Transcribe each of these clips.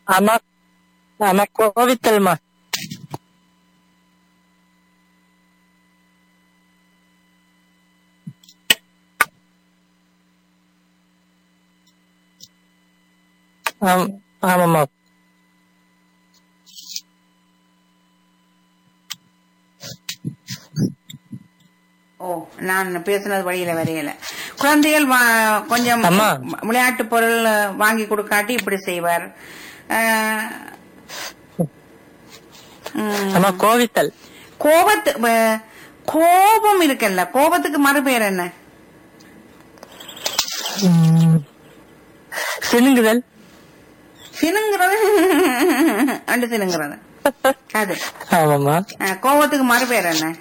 ஆமா ஆமா கோவித்தல்மா ஆம் ஆமாம்மா ஓ நான் பேசுனது வழியில வரையல குழந்தைகள் வா- கொஞ்சம் அம்மா. விளையாட்டு பொருள் வாங்கி கொடுக்காட்டி இப்படி செய்வார் அஹ், ம், ஆமா கோவித்தல் கோபத்து வ- கோபம் இருக்குல்ல கோபத்துக்கு மறுபெயர் என்ன ம், சினுங்குதல் சினுங்கிறது அண்டு சினுங்கிறது அது ஆமாம்மா அஹ், கோபத்துக்கு மறுபெயர் என்ன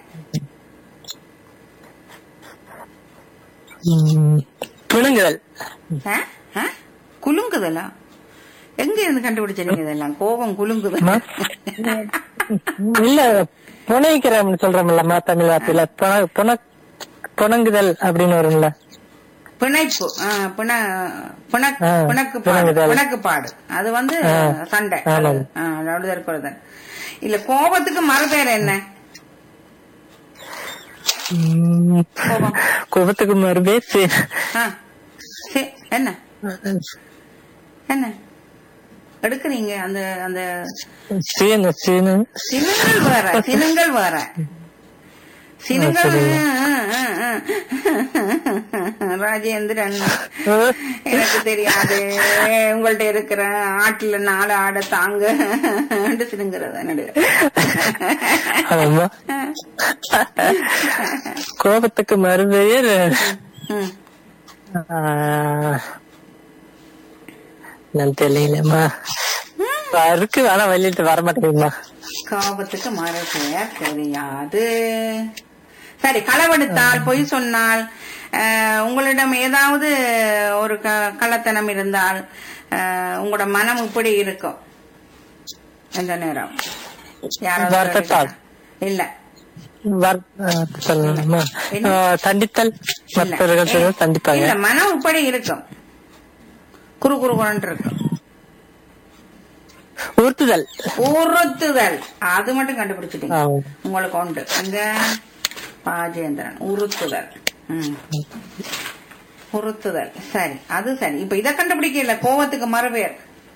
ம், பிணுங்குதல் அஹ்? அஹ்? குலுங்குதலா எங்க இருந்து கண்டுபிடிச்சீங்க இதெல்லாம் கோபம் குலுங்குதல் அம்மா. இல்ல புனைக்கிறோம்னு சொல்றோம்லம்மா தமிழ் வார்த்தையில புன- புன- புணங்குதல் அப்படின்னு வரும்ல பிணைப்பு ஆ, பிண பிணக்- ஆ, பிணக்கு பாடு பிணங்குதல். பிணக்கு பாடு அது வந்து ஆ, சண்டை ஆமாம். ஆ, அதாவது இருக்கிறது இல்ல கோபத்துக்கு மறுபெயர் என்ன ம், கோபம் கோபத்துக்கு மறுபேர் சி- ஆ, சி- என்ன என்ன எடுக்கிறீங்க அந்த அந்த சீனு சீனு சினுங்கள் வேற சினுங்கள் வேற சினுங்கள் ராஜேந்திரன் எனக்கு தெரியாது உங்கள்ட்ட இருக்கிற ஆட்டுல நாலு ஆடை தாங்க சினுங்கிறத நடுக ஆமா கோபத்துக்கு மறுபெயர் ம். ஆ, நான் தெரியலம்மா இருக்கு ஆனா வெளியிட்டு வர மாட்டேங்குதுமா கோபத்துக்கு மறு பெயர் தெரியாது சரி களவெடுத்தால் பொய் சொன்னால் அஹ், உங்களிடம் ஏதாவது ஒரு க- கள்ளத்தனம் இருந்தால் அஹ், உங்களோட மனம் இப்படி இருக்கும் எந்த நேரம் யாராவது வருத்தத்தால். இல்ல வர்- ஆ, சொல்லணுமா ஆ, தண்டித்தல் இல்ல. மற்றவர்கள் செய்வது தண்டிப்பாங்க இல்ல மனம் இப்படி இருக்கும் குறு குறு குறன்னு இருக்கும் உறுத்துதல் உறுத்துதல் அது மட்டும் கண்டுபிடிச்சிட்டீங்க ஆ, உங்களுக்கு உண்டு அங்க ராஜேந்திரன் உறுத்துதல் ம். உறுத்துதல் சரி அது சரி இப்ப இத கண்டுபிடிக்கல கோவத்துக்கு மறுபெயர்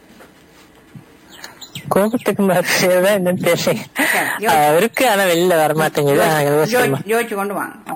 கோபத்துக்கு மறுபெயர் தான் என்னன்னு தெரியல சரி, ஆ, இருக்கு ஆனா வெளியில வர மாட்டேங்குது ஆ, யோசிக்கணுமா. யோசிச்சு கொண்டு வாங்க